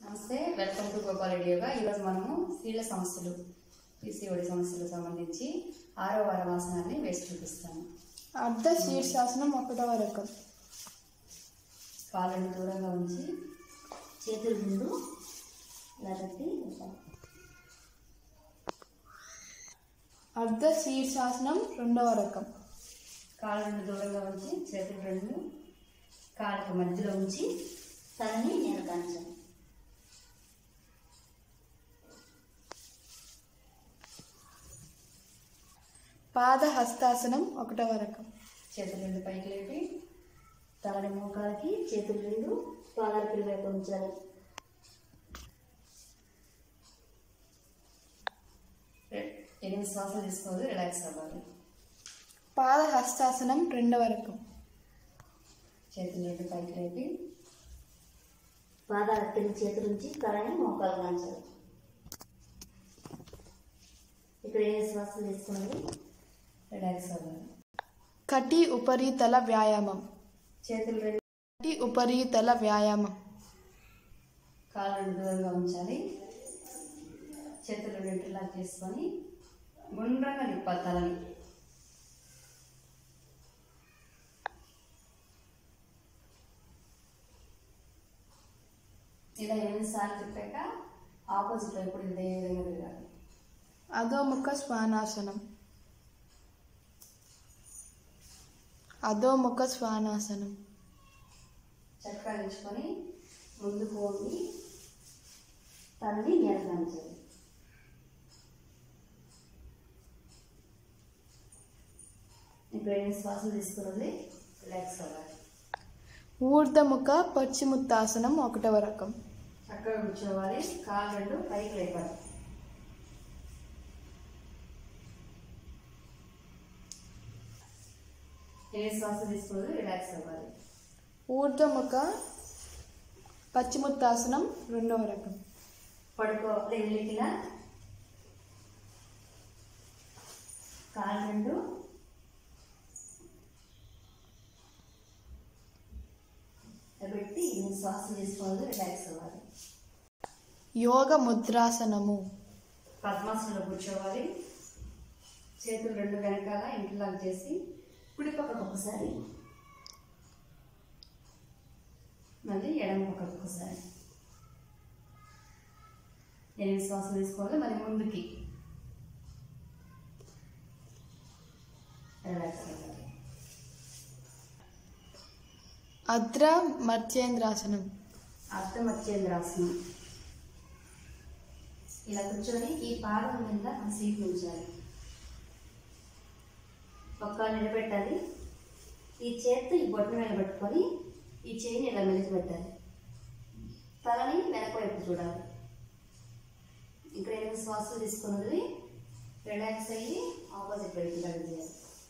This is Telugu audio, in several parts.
నమస్తే వెల్కమ్ టు గోపాల్ రేడియోగా ఈరోజు మనము స్త్రీల సమస్యలు పీసీఓడి సమస్యలకు సంబంధించి ఆరో వారం ఆసనాన్ని వేసి చూపిస్తాము అర్ధ శీర్షాసనం ఒకటవ రకం కాళ్ళని దూరంగా ఉంచి చేతులు ముందు ఇలా పెట్టి అర్ధ శీర్షాసనం రెండవ రకం కాళ్ళని దూరంగా ఉంచి చేతులు రెండు కాళ్ళకి మధ్యలో ఉంచి తలని నేను కాంచాలి పాద హస్తాసనం ఒకటవ రకం చేతులు రెండు పైకి లేపి తలని మోకాలకి చేతులు రెండు పాదాల పిల్ల వైపు ఉంచాలి రె- ఎనిమిది శ్వాసలు తీసుకోవాలి రిలాక్స్ అవ్వాలి పాద హస్తాసనం రెండవ రకం చేతులు రెండు పైకి లేపి పాదాల కింద చేతులు ఉంచి తలని మోకాలు కాంచాలి ఇక్కడ ఏ శ్వాసలు తీసుకోవాలి రిలాక్స్ అవ్వాలి కటి ఉపరితల వ్యాయామం చేతులు రెండు కటి ఉపరితల వ్యాయామం కాళ్ళు రెండు దూరంగా ఉంచాలి చేతులు రెండు లాక్ చేసుకొని గుండ్రంగా తిప్పాలి తలని ఇలా ఎనిమిది సార్లు తిప్పాక ఆపోజిట్ వైపు ఇదే విధంగా తిరగాలి అధోముఖ శ్వానాసనం అధోముఖ శ్వానాసనం చక్కగా నిల్చుకొని ముందుకు వంగి తల్లి నేలగాంచాలి ఇప్పుడు ఎనిమిది శ్వాసలు తీసుకున్నది రిలాక్స్ అవ్వాలి ఊర్ధముఖ పశ్చిముత్తాసనం ఒకటవ రకం అక్కడ కూర్చోవాలి కాలు రెండు పైకి లేపాలి ఎనిమిది శ్వాసలు తీసుకున్నది రిలాక్స్ అవ్వాలి ఊర్ధముఖ పశ్చిముత్తాసనం రెండవ రకం పడుకోవాలి వెళ్ళికిలా కాలు రెండు పెట్టి ఎనిమిది శ్వాసలు తీసుకోవాలి రిలాక్స్ అవ్వాలి యోగ ముద్రాసనము పద్మాసనంలో కూర్చోవాలి చేతులు రెండు వెనకాల ఇంటిలాగా చేసి కుడి పక్కకు ఒకసారి మళ్ళీ ఎడమ పక్కకు ఒకసారి ఎనిమిది శ్వాసలు తీసుకోవాలి మళ్ళీ ముందుకి రిలాక్స్ అవ్వాలి అద్ర మర్చేంద్రాసనం అర్థమత్యేంద్రాసనం ఇలా కూర్చొని ఈ పాదం మీద ఆ సీట్ ఉంచాలి ఒక్క నిలబెట్టాలి ఈ చేత్తో ఈ బొట్టు మీద పెట్టుకొని ఈ చేయిని ఇలా మెలిసి పెట్టాలి తలని వెనక వైపు చూడాలి ఇక్కడ ఎనిమిది శ్వాసలు తీసుకున్నది రిలాక్స్ అయ్యి ఆపోజిట్ వైపు ఇలా చేయాలి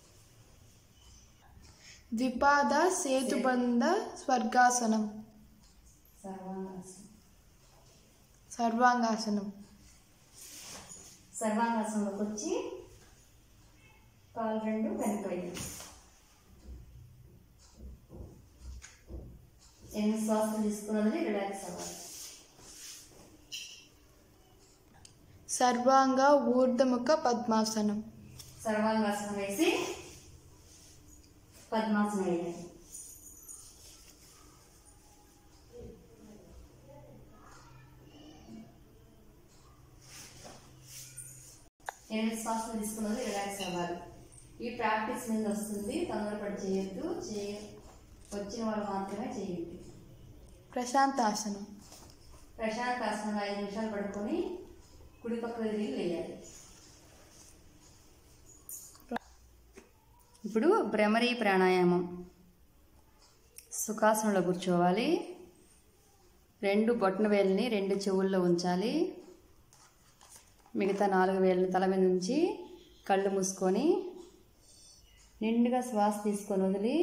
ద్విపాద సేతుబంధ స్వర్గాసనం సర్వాంగాసనం సర్వాంగాసనం సర్వాంగాసనంలోకి వచ్చి కాలు రెండు వెనక వైపు ఎనిమిది శ్వాసలు తీసుకున్నది రిలాక్స్ అవ్వాలి సర్వాంగ ఊర్ధముఖ పద్మాసనం సర్వాంగాసనం వేసి పద్మాసనం వేయాలి ఎనిమిది శ్వాసలు తీసుకున్నది రిలాక్స్ అవ్వాలి ఈ ప్రాక్టీస్ మీద వస్తుంది తొందరపడి చేయొద్దు చేయ వచ్చిన వాళ్ళు మాత్రమే చేయండి ప్రశాంతాసనం ప్రశాంత్ ఆసనం ఐదు నిమిషాలు పడుకొని కుడి పక్క తిరిగి వేయాలి ఇప్పుడు భ్రమరీ ప్రాణాయామం సుఖాసనంలో కూర్చోవాలి రెండు బొట్టన వేలని రెండు చెవుల్లో ఉంచాలి మిగతా నాలుగు వేలని తల మీద ఉంచి కళ్ళు మూసుకొని నిండుగా శ్వాస తీసుకొని వదిలి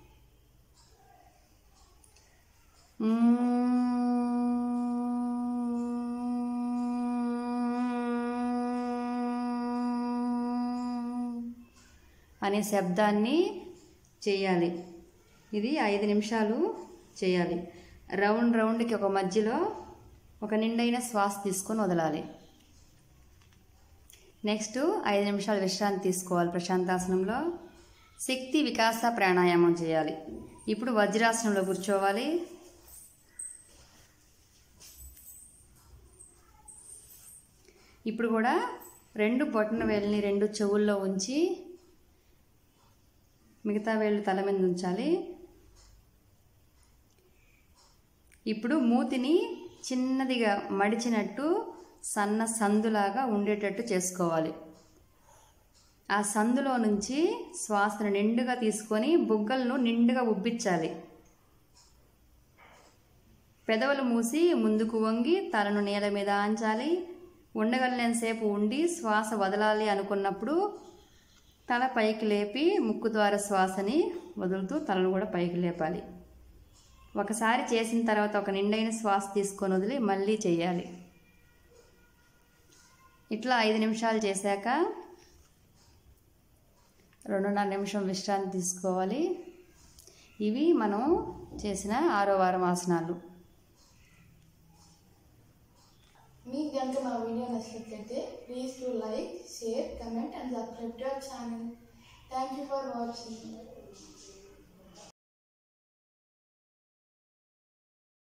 అనే శబ్దాన్ని చేయాలి ఇది ఐదు నిమిషాలు చేయాలి రౌండ్ రౌండ్కి ఒక మధ్యలో ఒక నిండైన శ్వాస తీసుకొని వదలాలి నెక్స్ట్ ఐదు నిమిషాలు విశ్రాంతి తీసుకోవాలి ప్రశాంతాసనంలో శక్తి వికాస ప్రాణాయామం చేయాలి ఇప్పుడు వజ్రాసనంలో కూర్చోవాలి ఇప్పుడు కూడా రెండు బొట్టన వేళ్ళని రెండు చెవుల్లో ఉంచి మిగతా వేళ్ళు తల మీద ఉంచాలి ఇప్పుడు మూతిని చిన్నదిగా మడిచినట్టు సన్న సందులాగా ఉండేటట్టు చేసుకోవాలి ఆ సందులో నుంచి శ్వాసను నిండుగా తీసుకొని బుగ్గలను నిండుగా ఉబ్బించాలి పెదవులు మూసి ముందుకు వంగి తలను నేల మీద ఆంచాలి ఉండగలిగినంతసేపు ఉండి శ్వాస వదలాలి అనుకున్నప్పుడు తల పైకి లేపి ముక్కు ద్వారా శ్వాసని వదులుతూ తలను కూడా పైకి లేపాలి ఒకసారి చేసిన తర్వాత ఒక నిండైన శ్వాస తీసుకొని వదిలి మళ్ళీ చేయాలి ఇట్లా ఐదు నిమిషాలు చేశాక రెండున్నర నిమిషం విశ్రాంతి తీసుకోవాలి ఇవి మనం చేసిన ఆరో వారం ఆసనాలు మీకు కనుక మా వీడియో నచ్చినట్లయితే please to like share comment and subscribe to our channel thank you for watching